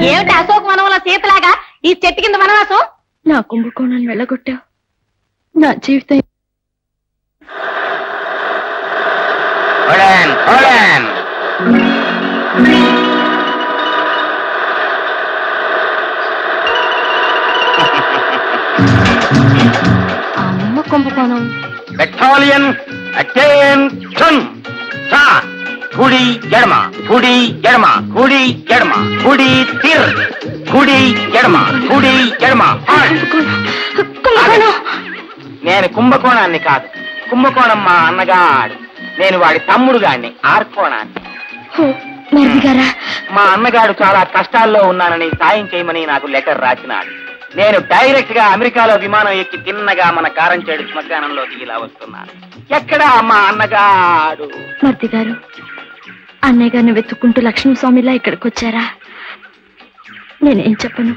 ఏమిటి అశోక్ వనంలో సీతలాగా ఈ చెట్టు కింద వనవాసం నా కుంభకోణాన్ని వెళ్ళగొట్టావు నా జీవితం హోల్డన్ హోల్డన్ అమ్మ కుంభకోణం బెటాలియన్ అటెన్షన్ స్టార్ట్ కుడి ఎడమ కుడి ఎడమ కుడి ఎడమ కుడి తిర్ కుడి ఎడమ కుడి ఎడమ halt. కుంభకోణం నేను కుంభకోణాన్ని కాదు కుంభకోణం మా అన్నగాడు నేను వాడి తమ్ముడు గాడిని ఆర్కోణాన్ని ఓ, మరిది గారా మా అన్నగాడు చాలా కష్టాల్లో ఉన్నానని సాయం చేయమని నాకు లెటర్ రాసినాడు నేను డైరెక్ట్ గా అమెరికాలో విమానం ఎక్కి తిన్నగా మన కారంచేడు శ్మశానంలోకి ఇలా వస్తున్నాను ఎక్కడా మా అన్నగాడు మరిది గారు అన్నయ్య గారిని వెతుక్కుంటూ లక్ష్మీస్వామిలా ఇక్కడికి వచ్చారా నేనేం చెప్పను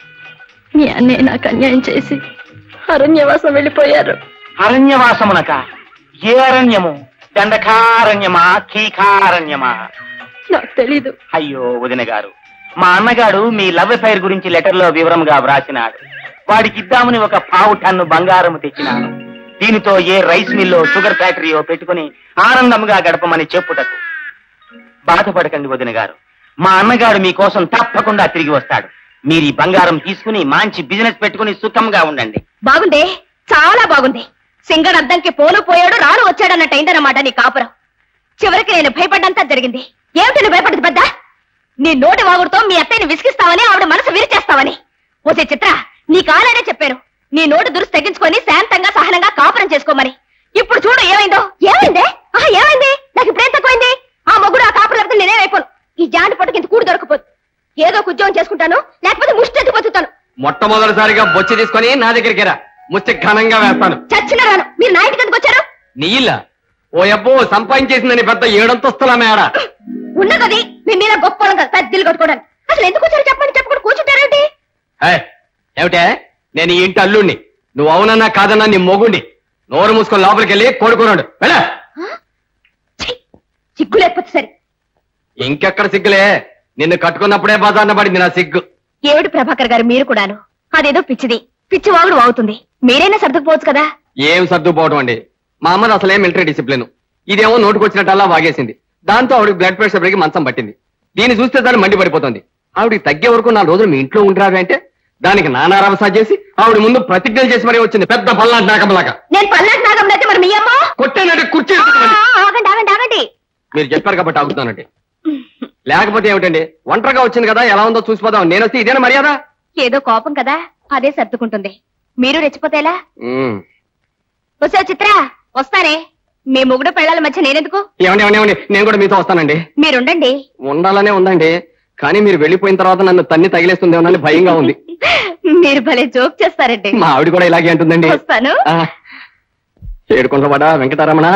మీ అన్నయ్య నాకు అన్యాయం చేసి అరణ్యవాసం వెళ్ళిపోయారు అరణ్యవాసమునక ఏ అరణ్యము దండకారణ్యమా కీకారణ్యమా నాకు తెలీదు అయ్యో వదిన గారు మా అన్నగాడు మీ లవ్ అఫైర్ గురించి లెటర్ లో వివరంగా వ్రాసినాడు వాడికి ఇద్దామని ఒక పావు టన్ను బంగారం తెచ్చినాను దీనితో ఏ రైస్ మిల్లో షుగర్ ఫ్యాక్టరీయో పెట్టుకుని ఆనందంగా గడపమని చెప్పుటకు బాధపడకండి వదిన గారు మా అన్నగాడు మీకోసం తప్పకుండా తిరిగి వస్తాడు మీరు ఈ బంగారం తీసుకుని మంచి బిజినెస్ పెట్టుకుని సుఖంగా ఉండండి బాగుంది చాలా బాగుంది సింగడు అద్దంకి పోను పోయాడు రాను వచ్చాడన్నట్టు అయిందన్నమాట నీ కాపురం చివరికి నేను భయపడ్డంతా జరిగింది ఏమిటి నువ్వు భయపడదు పెద్ద నీ నోటి వాగుడుతో మీ అత్తయ్యని విసిగిస్తావని ఆవిడ మనసు విరిచేస్తావని ఓసే చిత్ర నీ కాలనే చెప్పాను నీ నోటు దురుసు తగ్గించుకొని శాంతంగా సహనంగా కాపురం చేసుకోమని ఇప్పుడు చూడు ఏమైందో ఏమైందే ఆహా ఏమైంది నాకు ఇప్పుడేం తక్కువైంది ఆ మొగుడు ఆ కాపురం లేకపోతే నేనేమైపోను ఈ జాంటి పట్టుకు ఇంత కూడు దొరకపోదు ఏదో ఒక ఉద్యోగం చేసుకుంటాను లేకపోతే ముష్టెత్తి బతుకుతాను మొట్టమొదటిసారిగా బొచ్చి తీసుకొని నా దగ్గరికి రా ముచ్చి ఘనంగా వేస్తాను చచ్చిన రాను మీరు నా ఇంటికి ఎందుకు వచ్చారు నీ ఇల్లా ఓ అబ్బో సంపాదించేసిందని పెద్ద ఏడంతస్తుల మేడ ఉన్నది మీ మీద గొప్ప వాళ్ళం కదా పెద్దలు కట్టుకోవడానికి అసలు ఎందుకు వచ్చారు చెప్పండి చెప్పకుండా కూర్చుంటారేంటి ఏయ్, ఏమిటే నేను ఈ ఇంటి అల్లుణ్ణి నువ్వు అవునన్నా కాదన్నా నీ మొగుండి నోరు మూసుకొని లోపలికి వెళ్ళి కోడుకున్నాడు వెళ్ళ ఛీ! సిగ్గు లేకపోతే సరే ఇంకెక్కడ సిగ్గులే నిన్ను కట్టుకున్నప్పుడే బజార్న పడింది నా సిగ్గు ఏమిటి ప్రభాకర్ గారు మీరు కూడాను అదేదో పిచ్చిది పిచ్చి వాగుడు అవుతుంది మీరైనా సర్దుకుపోవచ్చు కదా ఏం సర్దుపోవటం అండి మా అమ్మది అసలే మిలిటరీ డిసిప్లిన్ ఇదేమో నోటుకొచ్చినట్టల్లా వాగేసింది దాంతో ఆవిడకి బ్లడ్ ప్రెషర్ పెరిగి మంచం పట్టింది దీన్ని చూస్తే దాన్ని మండి పడిపోతుంది ఆవిడకి తగ్గే వరకు నాలుగు రోజులు మీ ఇంట్లో ఉండరాదు అంటే దానికి నానా రవసా చేసి ఆవిడ ముందు ప్రతిజ్ఞలు చేసి మరీ వచ్చింది పెద్ద పల్లాంటి నాకంలాగా నేను పల్లాటి నాగం అయితే మరి మీ అమ్మ కొట్టేనంటే కుర్చీ ఆ, ఎత్తుకుని. ఆగండి ఆగండి ఆగండి మీరు చెప్పారు కాబట్టి ఆగుతున్నానండి లేకపోతే ఏమిటండి ఒంటరిగా వచ్చింది కదా ఎలా ఉందో చూసిపోదాం నేను వస్తే ఇదేనా మర్యాద ఏదో కోపం కదా అదే సర్దుకుంటుంది మీరు రెచ్చిపోతేలా ఉమ్. వస్తే చిత్ర వస్తానే మీ మొగుడు పెళ్ళాల మధ్య నేనెందుకు ఏమండి ఏమండి ఏమండి నేను కూడా మీతో వస్తానండి మీరుండండి ఉండాలనే ఉందండి కానీ మీరు వెళ్ళిపోయిన తర్వాత నన్ను తన్ని తగిలేస్తుందేమోనని భయంగా ఉంది మీరు భలే జోక్ చేస్తారండి మా ఆవిడ కూడా ఇలాగే అంటుందండి వస్తాను ఆ, ఏడుకుంటవాడా వెంకటరమణ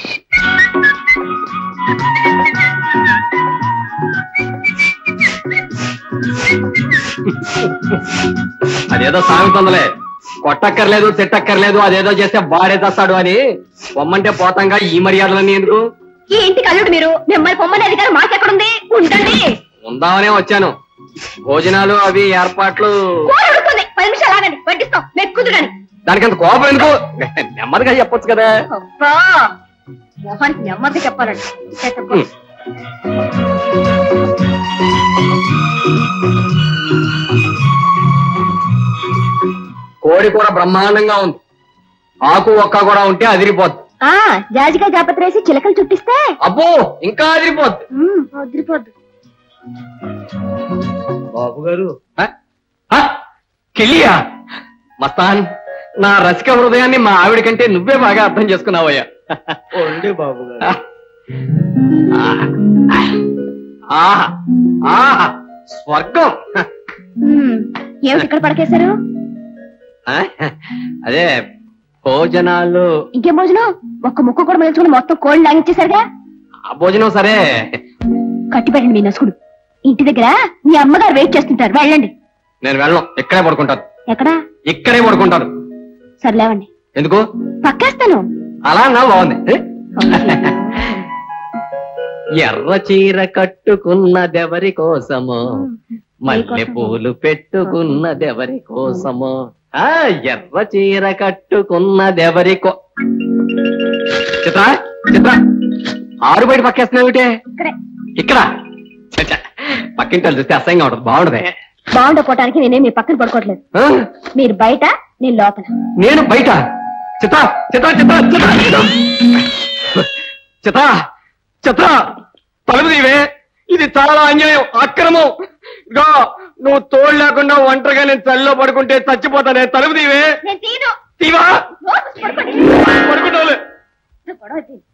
అదేదో సాగుతుందిలే కొట్టక్కర్లేదు తిట్టక్కర్లేదు అదేదో చేస్తే బాడే తెస్తాడు అని పొమ్మంటే పోతాంగా ఈ మర్యాదలన్నీ ఎందుకు ఈ ఇంటికి అల్లుడు మీరు మిమ్మల్ని పొమ్మని అధికారం మాకెక్కడుంది ఉండండి ఉందామనే వచ్చాను భోజనాలు అవి ఏర్పాట్లు కూర ఉడుకుతుంది పది నిమిషాలు ఆగండి వడ్డిస్తాం మీరు కుదురని దానికంత కోపం ఎందుకు నెమ్మదిగా చెప్పొచ్చు కదా అబ్బా మోహన్ నెమ్మది చెప్పాలండి చెప్పు. ఉమ్. కోడి కూర బ్రహ్మాండంగా ఉంది ఆకు ఒక్క కూడా ఉంటే అదిరిపోద్ది ఆ జాజికాయ జాపత్రి వేసి చిలకలు చుట్టిస్తే అబ్బో ఇంకా అదిరిపోద్ది ఉమ్, వదిలిపోద్దు బాబు గారు కిలియా మస్తాన్ నా రసిక హృదయాన్ని మా ఆవిడ కంటే నువ్వే బాగా అర్థం చేసుకున్నావయ్యా బాబు ఆహా ఆహా స్వర్గం ఉమ్, ఏమిటి ఇక్కడ పడకేశారు ఆ, అదే భోజనాలు ఇంకేం భోజనం ఒక్క ముక్క కూడా మలుచుకుని మొత్తం కోళ్ళు లాగిచ్చేశారుగా ఆ భోజనం సరే కట్టిపెట్టండి మీ నసుకుడు ఇంటి దగ్గర మీ అమ్మగారు వెయిట్ చేస్తుంటారు వెళ్ళండి నేను వెళ్ళను ఇక్కడే పడుకుంటాను ఎక్కడా ఇక్కడే పడుకుంటాను సర్లేవండి ఎందుకు పక్కేస్తాను అలా నా బాగుంది ఏ? ఎర్ర చీర కట్టుకున్నదెవరి కోసమో మల్లె పూలు పెట్టుకున్నదెవరి కోసమో ఆ ఎర్ర చీర కట్టుకున్నదెవరి కో చిత్ర చిత్ర ఆరు బయట పక్కేస్తున్నావుటే ఇక్కడే ఇక్కడ చ్చ, చ్చ. పక్కింటి వాళ్ళు చూస్తే అసహ్యంగా ఉంటుంది బాగుండదే బాగుండపోవటానికి నేనే మీ పక్కన పడుకోవట్లేదు ఆ? మీరు బయట నేను లోపల నేను బయట చిత్ర చిత్ర చిత్ర చిత్ర చిత్ర చిత్ర తలుపు తీవే ఇది చాలా అన్యాయం అక్రమం ఇదిగో నువ్వు తోడు లేకుండా ఒంటరిగా నేను చలిలో పడుకుంటే చచ్చిపోతానే తలుపు తీవే నేను తీను తీవా నోరు మూసి పడుకోండి. పడుకుంటావులే గొడవ చేయను.